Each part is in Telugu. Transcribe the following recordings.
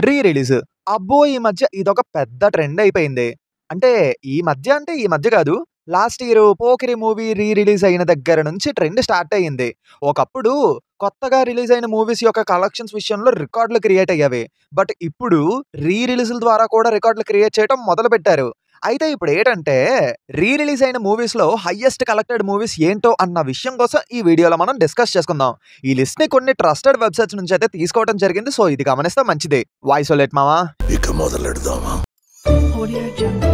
Re release. అబ్బో! ఈ మధ్య ఇదొక పెద్ద ట్రెండ్ అయిపోయింది. అంటే ఈ మధ్య అంటే ఈ మధ్య కాదు. Last year 'Pokiri' movie re release అయిన దగ్గర నుంచి ట్రెండ్ స్టార్ట్ అయ్యింది. ఒకప్పుడు కొత్తగా రిలీజ్ అయిన మూవీస్ యొక్క కలెక్షన్స్ విషయంలో రికార్డులు క్రియేట్ అయ్యేవి. బట్ ఇప్పుడు రీ రిలీజ్‌ల ద్వారా కూడా రికార్డులు క్రియేట్ చేయటం మొదలుపెట్టారు. అయితే ఇప్పుడేటంటే రీ రిలీజ్ అయిన మూవీస్‌లో హైయెస్ట్ కలెక్టెడ్ మూవీస్ ఏంటో అన్న విషయం కోసం ఈ వీడియోలో మనం డిస్కస్ చేసుకుందాం. ఈ లిస్ట్‌ని కొన్ని ట్రస్టెడ్ వెబ్‌సైట్స్ నుంచి అయితే తీసుకోవడం జరిగింది. సో ఇది గమనిస్తే మంచిది. వాయిస్ ఓలెట్ మావా. ఇక మొదలెడదామా Audio Jungle.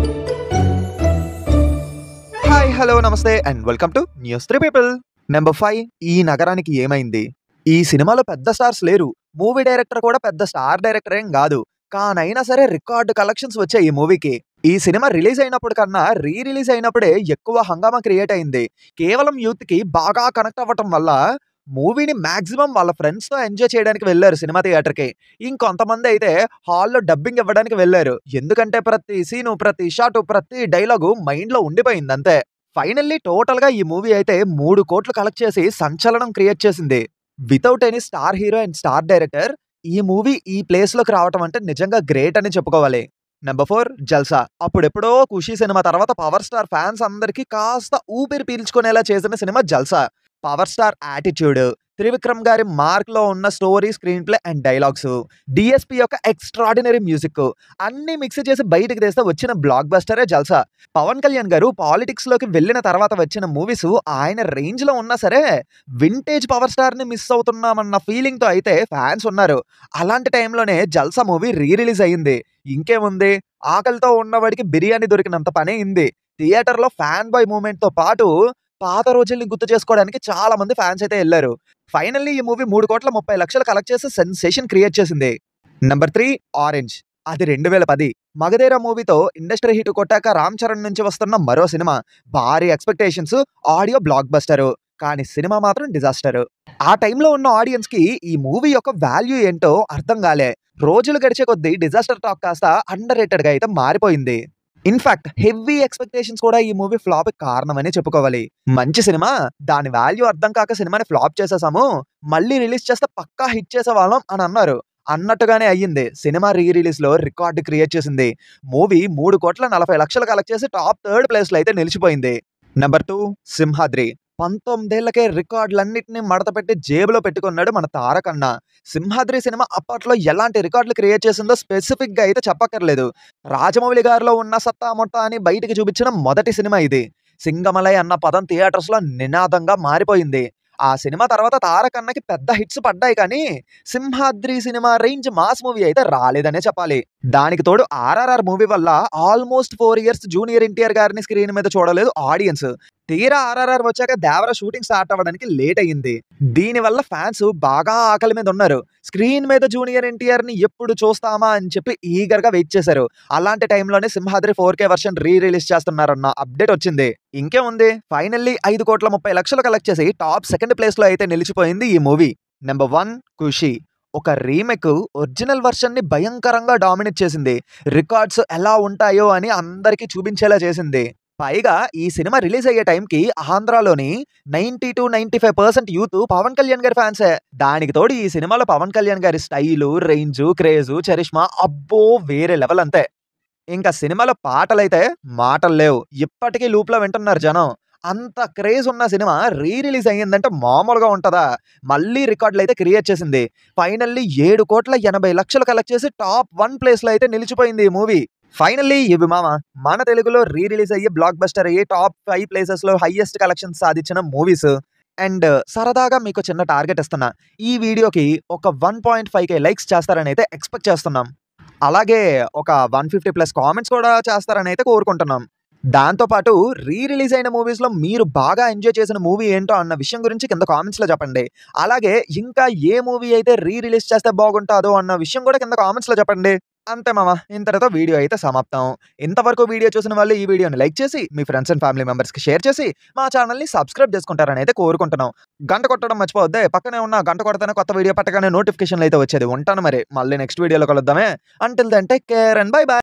హాయ్ హలో నమస్తే and welcome to news three people number five ఈ నగరానికి ఏమైంది ఈ సినిమాలో పెద్ద స్టార్స్ లేరు మూవీ డైరెక్టర్ కూడా పెద్ద స్టార్ డైరెక్టర్ ఏం కాదు కానైనా సరే రికార్డు కలెక్షన్స్ వచ్చాయి ఈ మూవీకి ఈ సినిమా రిలీజ్ అయినప్పుడు కన్నా రీ రిలీజ్ అయినప్పుడే ఎక్కువ హంగామా క్రియేట్ అయింది కేవలం యూత్ కి బాగా కనెక్ట్ అవ్వటం వల్ల మూవీని మాక్సిమం వాళ్ళ ఫ్రెండ్స్ తో ఎంజాయ్ చేయడానికి వెళ్ళారు సినిమా థియేటర్ కి ఇంకొంతమంది అయితే హాల్లో డబ్బింగ్ ఇవ్వడానికి వెళ్ళారు ఎందుకంటే ప్రతి సీను ప్రతి షాట్ ప్రతి డైలాగు మైండ్ లో ఉండిపోయింది అంతే ఫైనల్లీ టోటల్ గా ఈ మూవీ అయితే మూడు కోట్లు కలెక్ట్ చేసి సంచలనం క్రియేట్ చేసింది without any star hero and star director ఈ మూవీ ఈ ప్లేస్ లోకి రావటం అంటే నిజంగా గ్రేట్ అని చెప్పుకోవాలి నెంబర్ ఫోర్ జల్సా అప్పుడెప్పుడో ఖుషి సినిమా తర్వాత పవర్ స్టార్ ఫ్యాన్స్ అందరికి కాస్త ఊపిరి పీల్చుకునేలా చేసిన సినిమా Jalsa power star attitude Trivikram గారి మార్క్ లో ఉన్న story screen play and dialogues DSP యొక్క ఎక్స్ట్రాడినరీ మ్యూజిక్ అన్ని మిక్స్ చేసి బయటకు తెస్తే వచ్చిన బ్లాక్ బస్టరే జల్సా పవన్ కళ్యాణ్ గారు పాలిటిక్స్ లోకి వెళ్ళిన తర్వాత వచ్చిన మూవీస్ ఆయన రేంజ్ లో ఉన్నా సరే వింటేజ్ పవర్ స్టార్ ని మిస్ అవుతున్నామన్న ఫీలింగ్ తో అయితే ఫ్యాన్స్ ఉన్నారు అలాంటి టైంలోనే జల్సా మూవీ రీ రిలీజ్ అయ్యింది ఇంకేముంది ఆకలితో ఉన్నవాడికి బిర్యానీ దొరికినంత పనే అయింది థియేటర్ లో ఫ్యాన్ బాయ్ మూమెంట్ తో పాటు పాత రోజుల్ని గుర్తు చేసుకోవడానికి చాలా మంది ఫ్యాన్స్ అయితే వెళ్ళారు ఫైనల్లీ ఈ మూవీ మూడు కోట్ల ముప్పై లక్షలు కలెక్ట్ చేసి సెన్సేషన్ క్రియేట్ చేసింది నెంబర్ త్రీ ఆరెంజ్ అది రెండు వేల పది మగధీర మూవీతో ఇండస్ట్రీ హిట్ కొట్టాక రామ్ చరణ్ నుంచి వస్తున్న మరో సినిమా భారీ ఎక్స్పెక్టేషన్స్ ఆడియో బ్లాక్ బస్టర్ కానీ సినిమా మాత్రం డిజాస్టర్ ఆ టైంలో ఉన్న ఆడియన్స్ కి ఈ మూవీ యొక్క వాల్యూ ఏంటో అర్థం కాలే రోజులు గడిచే కొద్దీ డిజాస్టర్ టాక్ కాస్త అండర్ రేటెడ్ గా అయితే మారిపోయింది ఇన్ఫాక్ట్ హెవీ ఎక్స్పెక్టేషన్స్ కూడా ఈ మూవీ ఫ్లాప్ కారణమని చెప్పుకోవాలి మంచి సినిమా దాని వాల్యూ అర్థం కాక సినిమాని ఫ్లాప్ చేసేసాము మళ్ళీ రిలీజ్ చేస్తే పక్కా హిట్ చేసే వాళ్ళం అని అన్నారు అన్నట్టుగానే అయ్యింది సినిమా రీ రిలీజ్ లో రికార్డు క్రియేట్ చేసింది మూవీ మూడు కోట్ల నలభై లక్షలు కలెక్ట్ చేసి టాప్ థర్డ్ ప్లేస్ లో అయితే నిలిచిపోయింది నెంబర్ టూ సింహాద్రి పంతొమ్మిదేళ్లకే రికార్డులన్నింటినీ మడతపెట్టి జేబులో పెట్టుకున్నాడు మన తారకన్న సింహాద్రి సినిమా అప్పట్లో ఎలాంటి రికార్డులు క్రియేట్ చేసిందో స్పెసిఫిక్ గా అయితే చెప్పక్కర్లేదు రాజమౌళి గారిలో ఉన్న సత్తా మొట్ట అని బయటికి చూపించిన మొదటి సినిమా ఇది సింగమలై అన్న పదం థియేటర్స్ లో నినాదంగా మారిపోయింది ఆ సినిమా తర్వాత తారకన్నకి పెద్ద హిట్స్ పడ్డాయి కానీ సింహాద్రి సినిమా రేంజ్ మాస్ మూవీ అయితే రాలేదనే చెప్పాలి దానికి తోడు ఆర్ఆర్ఆర్ మూవీ వల్ల almost four years junior NTR గారిని స్క్రీన్ మీద చూడలేదు ఆడియన్స్ తీరా ఆర్ఆర్ఆర్ వచ్చాక దేవర షూటింగ్ స్టార్ట్ అవ్వడానికి లేట్ అయ్యింది దీని వల్ల ఫ్యాన్స్ బాగా ఆకలి మీద ఉన్నారు స్క్రీన్ మీద జూనియర్ ఎన్టీఆర్ ని ఎప్పుడు చూస్తామా అని చెప్పి ఈగర్ గా వెయిట్ చేశారు అలాంటి టైంలోనే Simhadri four K version re release చేస్తున్నారన్న అప్డేట్ వచ్చింది ఇంకేముంది ఫైనల్లీ ఐదు కోట్ల ముప్పై లక్షలు కలెక్ట్ చేసి టాప్ సెకండ్ ప్లేస్ లో అయితే నిలిచిపోయింది ఈ మూవీ నెంబర్ వన్ ఖుషి ఒక రీమేక్ ఒరిజినల్ వర్షన్ ని భయంకరంగా డామినేట్ చేసింది రికార్డ్స్ ఎలా ఉంటాయో అని అందరికీ చూపించేలా చేసింది పైగా ఈ సినిమా రిలీజ్ అయ్యే టైంకి ఆంధ్రాలోని ninety to ninety five percent youth Pawan Kalyan గారి ఫ్యాన్సే దానికి తోడు ఈ సినిమాలో పవన్ కళ్యాణ్ గారి స్టైలు రేంజ్ క్రేజు చరిష్మా అబ్బో వేరే లెవెల్ అంతే ఇంకా సినిమాలో పాటలైతే మాటలు లేవు ఇప్పటికీ లూప్ లో వింటున్నారు జనం అంత క్రేజ్ ఉన్న సినిమా రీ రిలీజ్ అయ్యిందంటే మామూలుగా ఉంటుందా మళ్ళీ రికార్డులు అయితే క్రియేట్ చేసింది ఫైనల్లీ ఏడు కోట్ల ఎనభై లక్షలు కలెక్ట్ చేసి టాప్ వన్ ప్లేస్ లో అయితే నిలిచిపోయింది ఈ మూవీ ఫైనల్లీ ఇవి మామ మన తెలుగులో రీ రిలీజ్ అయ్యి బ్లాక్ బస్టర్ అయ్యి టాప్ ఫైవ్ ప్లేసెస్ లో హైయెస్ట్ కలెక్షన్ సాధించిన మూవీస్ అండ్ సరదాగా మీకు చిన్న టార్గెట్ ఇస్తున్నా ఈ వీడియోకి ఒక one point five K likes చేస్తారని అయితే ఎక్స్పెక్ట్ చేస్తున్నాం అలాగే ఒక వన్ ఫిఫ్టీ ప్లస్ కామెంట్స్ కూడా చేస్తారని అయితే కోరుకుంటున్నాం దాంతోపాటు రీ రిలీజ్ అయిన మూవీస్లో మీరు బాగా ఎంజాయ్ చేసిన మూవీ ఏంటో అన్న విషయం గురించి కింద కామెంట్స్లో చెప్పండి అలాగే ఇంకా ఏ మూవీ అయితే రీ రిలీజ్ చేస్తే బాగుంటుందో అన్న విషయం కూడా కింద కామెంట్స్లో చెప్పండి అంతే మామ ఇంతటితో వీడియో అయితే సమాప్తం ఇంతవరకు వీడియో చూసిన వాళ్ళు ఈ వీడియోని లైక్ చేసి మీ ఫ్రెండ్స్ అండ్ ఫ్యామిలీ మెంబర్స్కి షేర్ చేసి మా ఛానల్ని సబ్స్క్రైబ్ చేసుకుంటారని అయితే కోరుకుంటున్నాం గంట కొట్టడం మర్చిపోవద్దే పక్కనే ఉన్న గంట కొడతానే కొత్త వీడియో పట్టగానే నోటిఫికేషన్లు అయితే వచ్చేది ఉంటాను మరి మళ్ళీ నెక్స్ట్ వీడియోలో కలుద్దామే until then take care and bye by